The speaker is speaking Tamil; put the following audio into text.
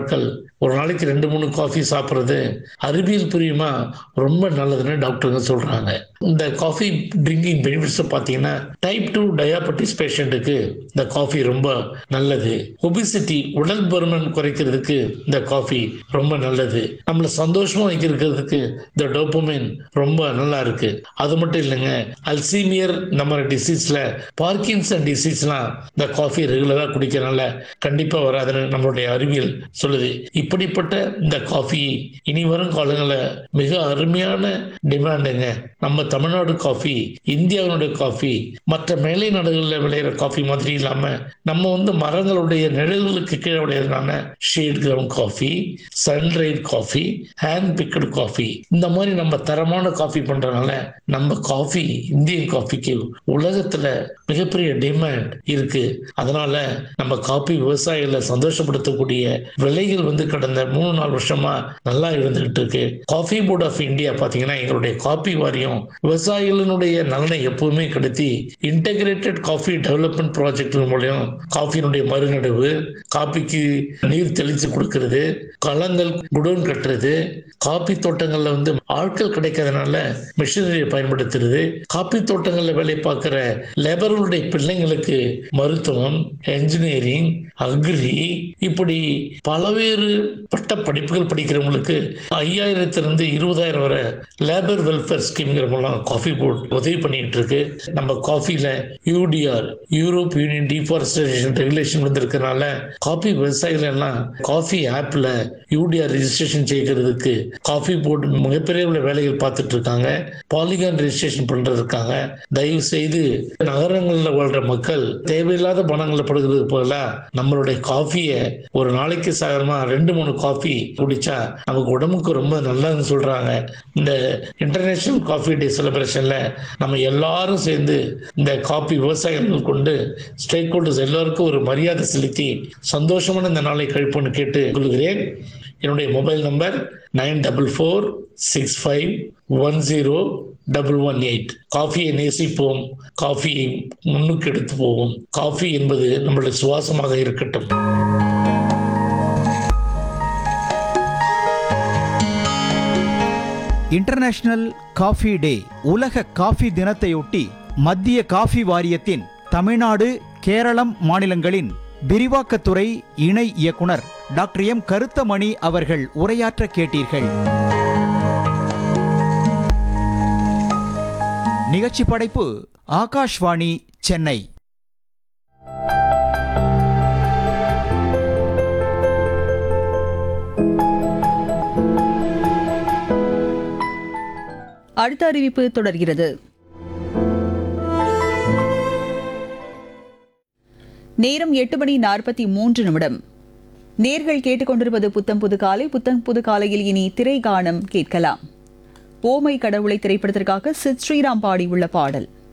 ஆட்கள் ஒரு நாளைக்கு ரெண்டு மூணு காஃபி சாப்பிட்றது அறிவியல் பிரியுமா ரொம்ப நல்லதுன்னு டாக்டருங்க சொல்றாங்க இந்த காஃபி ட்ரிங்கிங் பெனிஃபிட்ஸ் பார்த்தீங்கன்னா டைப் டூ டயாபட்டிஸ் பேஷண்ட்டுக்கு இந்த காஃபி ரொம்ப நல்லது ஒபிசிட்டி உடல் பருமன் குறைக்கிறதுக்கு இந்த காஃபி ரொம்ப நல்லது நம்மளை சந்தோஷமா வைக்கிறதுக்கு இந்த டோப்பமைன் ரொம்ப நல்லா இருக்கு அது மட்டும் இல்லைங்க அல்சீமியர் நம்ம டிசீஸ்ல பார்க்கின்சன் டிசீஸ்லாம் இந்த காஃபி ரெகுலரா குடிக்கிறனால கண்டிப்பா வராதுன்னு நம்மளுடைய அறிவியல் சொல்லுது இப்படிப்பட்ட இந்த காஃபி இனி வரும் காலங்களில் மிக அருமையான டிமாண்டுங்க நம்ம தமிழ்நாடு காஃபி இந்தியாவினுடைய காஃபி மற்ற மேலை நாடுகளில் விளையிற காஃபி மாதிரி இல்லாம நம்ம வந்து மரங்களுடைய நிழல்களுக்கு கீழே விளையிறதுனால shade ground coffee sun dried coffee hand picked coffee இந்த மாதிரி நம்ம தரமான காஃபி பண்றதுனால நம்ம காஃபி இந்தியன் காஃபிக்கு உலகத்துல மிகப்பெரிய டிமாண்ட் இருக்கு அதனால நம்ம காஃபி விவசாயிகளை சந்தோஷப்படுத்தக்கூடிய விலைகள் வந்து கடந்த மூணு நாலு வருஷமா நல்லா இருந்துகிட்டு இருக்கு காஃபி போர்ட் ஆஃப் இந்தியா பாத்தீங்கன்னா எங்களுடைய காஃபி வாரியம் விவசாயிகளினுடைய நலனை எப்பவுமே கெடுத்தி இன்டகிரேட்டட் காஃபி டெவலப்மெண்ட் ப்ராஜெக்ட் மூலியம் காஃபியினுடைய மறுநடுவு காபிக்கு நீர் தெளித்து கொடுக்கிறது களங்கள் குடோன் கட்டுறது காபி தோட்டங்கள்ல வந்து ஆட்கள் கிடைக்காதனால மிஷினரியை பயன்படுத்துறது காபி தோட்டங்கள்ல வேலை பார்க்கிற லேபர்களுடைய பிள்ளைங்களுக்கு மருத்துவம் என்ஜினியரிங் அக்ரி இப்படி பலவேறு பட்ட படிப்புகள் படிக்கிறவங்களுக்கு ஐயாயிரத்திலிருந்து இருபதாயிரம் வரை லேபர் வெல்ஃபேர் ஸ்கீம்ங்கிற மூலம் காஃபி போர்ட் உதவி பண்ணிட்டு இருக்கு நம்ம காஃபில UDR Europe union deforestation regulation வந்திருக்கனால காஃபி விவசாயிகள் எல்லாம் காஃபி ஆப்ல யூடிஆர் ரெஜிஸ்ட்ரேஷன் செய்கிறதுக்கு காஃபி போர்டு மிகப்பெரிய அளவுல வேலைகள் பார்த்துட்டு இருக்காங்க பாலிகான் ரெஜிஸ்ட்ரேஷன் பண்றது இருக்காங்க தயவு செய்து நகரங்கள்ல வாழ்ற மக்கள் தேவையில்லாத பணங்களை படுகிறது போல நம்மளுடைய காஃபியை ஒரு நாளைக்கு சாதாரணமா ரெண்டு மூணு காஃபி குடிச்சா நமக்கு உடம்புக்கு ரொம்ப நல்லதுன்னு சொல்றாங்க இந்த இன்டர்நேஷனல் காஃபி டே செலிப்ரேஷன்ல நம்ம எல்லாரும் சேர்ந்து இந்த காஃபி விவசாயிகள் கொண்டு ஸ்டேக் ஹோல்டர்ஸ் எல்லாருக்கும் ஒரு மரியாதை செலுத்தி சந்தோஷமான இந்த நாளை கழிப்புன்னு கேட்டு கொள்கிறேன் என்னுடைய mobile number nine double four six five one zero double one eight காஃபியை நேசிப்போம் காஃபியை முன்னுக்கு எடுத்து போவோம் காஃபி என்பது நம்மளுடைய சுவாசமாக இருக்கட்டும் இன்டர்நேஷனல் காஃபி டே உலக காஃபி தினத்தையொட்டி மத்திய காஃபி வாரியத்தின் தமிழ்நாடு கேரளம் மாநிலங்களின் விரிவாக்கத்துறை இணை இயக்குனர் டாக்டர் எம் கருத்தமணி அவர்கள் உரையாற்ற கேட்டீர்கள் நிகழ்ச்சி படைப்பு ஆகாஷ்வாணி சென்னை அடுத்த அறிவிப்பு தொடர்கிறது நேரம் எட்டு மணி நாற்பத்தி மூன்று நிமிடம் நேர்கள் கேட்டுக்கொண்டிருப்பது புத்தம் புது காலை புத்தம் புது காலையில் இனி திரை கானம் கேட்கலாம் ஓமை கடவுளை திரைப்படத்திற்காக சித் ஸ்ரீராம் பாடியுள்ள பாடல்